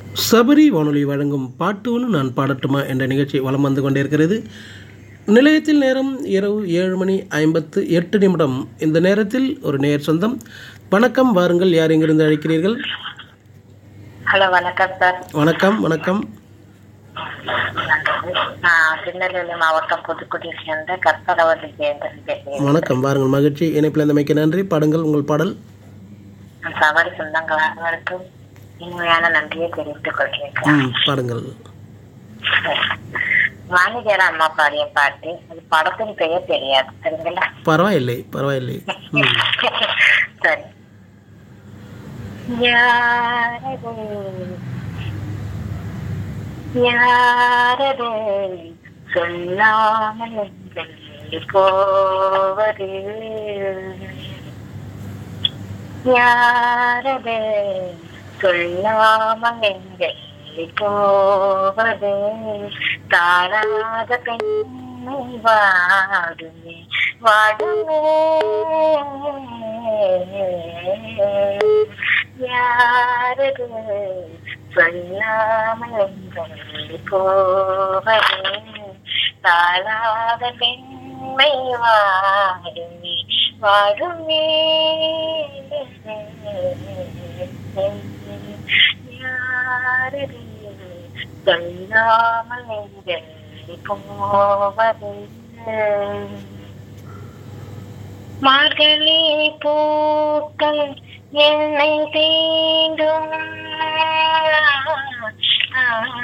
சபரி வானொலி வழங்கும் பாட்டு ஒன்று நான் பாடட்டுமா என்ற நிகழ்ச்சி வலம் வந்து கொண்டிருக்கிறது நிலையத்தில் நேரம் இரவு ஏழு மணி ஐம்பத்து எட்டு நிமிடம் இந்த நேரத்தில் ஒரு நேர் சொந்தம் வணக்கம் வாருங்கள் யார் எங்கிருந்து அழைக்கிறீர்கள் ஹலோ வணக்கம் சார் வணக்கம் வணக்கம் நான் திருநெல்வேலி மாவட்டம் புதுக்குடியை சேர்ந்த கற்பகவதி ஜெயந்தன் பேசுகிறேன் வணக்கம் வாருங்கள் மகிழ்ச்சி இணைப்பில் இருந்தமைக்கு நன்றி பாடுங்கள் உங்கள் பாடல் சவாரி சொந்தங்கள் அனைவருக்கும் இனிமையான நன்றியை தெரிவித்துக் கொள்கிறேன் ம் பாடுங்கள் வாணிஜர அம்மா பாடிய பாட்டு அது படத்தின் பெயர் தெரியாது சரிங்களா பரவாயில்லை பரவாயில்லை ம் சரி யாரது யாரது சொல்லாமல் எங்கள் போவது யாரது சொல்லாமல் எங்கள் போவது தாழாத பெண்ணை வாடுமே வாடுமே யாரது சொல்லாமல் எங்கள் போவது தாழாத பெண்மை வாடுமே வாடுமே யாரது சொல்லாமல் எங்கள் போவது மார்கழி பூக்கள் என்னை தீண்டும்